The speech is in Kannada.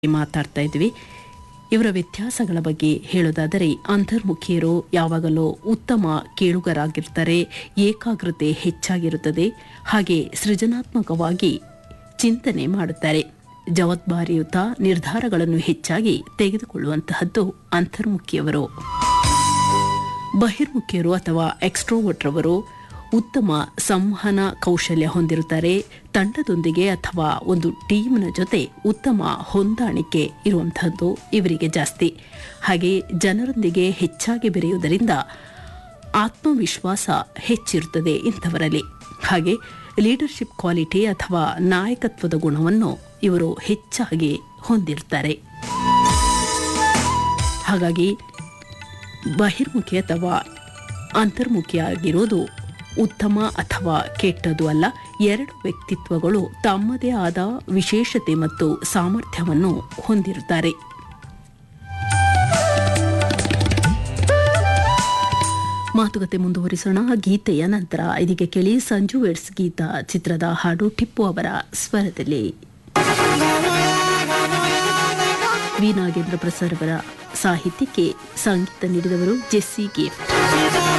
ಮಾತಾಡ್ತಾ ಇದ್ವಿ ಇವರ ವ್ಯತ್ಯಾಸಗಳ ಬಗ್ಗೆ ಹೇಳೋದಾದರೆ ಅಂತರ್ಮುಖಿಯರು ಯಾವಾಗಲೂ ಉತ್ತಮ ಕೇಳುಗರಾಗಿರ್ತಾರೆ ಏಕಾಗ್ರತೆ ಹೆಚ್ಚಾಗಿರುತ್ತದೆ ಹಾಗೆ ಸೃಜನಾತ್ಮಕವಾಗಿ ಚಿಂತನೆ ಮಾಡುತ್ತಾರೆ ಜವಾಬ್ದಾರಿಯುತ ನಿರ್ಧಾರಗಳನ್ನು ಹೆಚ್ಚಾಗಿ ತೆಗೆದುಕೊಳ್ಳುವಂತಹದ್ದು ಅಂತರ್ಮುಖಿಯವರು ಬಹಿರ್ಮುಖಿಯರು ಅಥವಾ ಎಕ್ಸ್ಟ್ರೋವರ್ಟ್ ರವರು ಉತ್ತಮ ಸಂವಹನ ಕೌಶಲ್ಯ ಹೊಂದಿರುತ್ತಾರೆ ತಂಡದೊಂದಿಗೆ ಅಥವಾ ಒಂದು ಟೀಮ್ನ ಜೊತೆ ಉತ್ತಮ ಹೊಂದಾಣಿಕೆ ಇರುವಂತಹದ್ದು ಇವರಿಗೆ ಜಾಸ್ತಿ ಹಾಗೆ ಜನರೊಂದಿಗೆ ಹೆಚ್ಚಾಗಿ ಬೆರೆಯುವುದರಿಂದ ಆತ್ಮವಿಶ್ವಾಸ ಹೆಚ್ಚಿರುತ್ತದೆ ಇಂಥವರಲ್ಲಿ ಹಾಗೆ ಲೀಡರ್ಶಿಪ್ ಕ್ವಾಲಿಟಿ ಅಥವಾ ನಾಯಕತ್ವದ ಗುಣವನ್ನು ಇವರು ಹೆಚ್ಚಾಗಿ ಹೊಂದಿರುತ್ತಾರೆ ಹಾಗಾಗಿ ಬಹಿರ್ಮುಖಿ ಅಥವಾ ಅಂತರ್ಮುಖಿಯಾಗಿರೋದು ಉತ್ತಮ ಅಥವಾ ಕೆಟ್ಟದು ಅಲ್ಲ ಎರಡು ವ್ಯಕ್ತಿತ್ವಗಳು ತಮ್ಮದೇ ಆದ ವಿಶೇಷತೆ ಮತ್ತು ಸಾಮರ್ಥ್ಯವನ್ನು ಹೊಂದಿರುತ್ತಾರೆ ಮಾತುಕತೆ ಮುಂದುವರಿಸೋಣ ಗೀತೆಯ ನಂತರ ಇದಕ್ಕೆ ಕೇಳಿ ಸಂಜು ವೆಡ್ಸ್ ಗೀತ ಚಿತ್ರದ ಹಾಡು ಟಿಪ್ಪು ಅವರ ಸ್ವರದಲ್ಲಿ ವಿ ನಾಗೇಂದ್ರ ಪ್ರಸಾದ್ ಅವರ ಸಾಹಿತ್ಯಕ್ಕೆ ಸಂಗೀತ ನೀಡಿದವರು ಜೆಸ್ಸಿ ಗಿಫ್ಟ್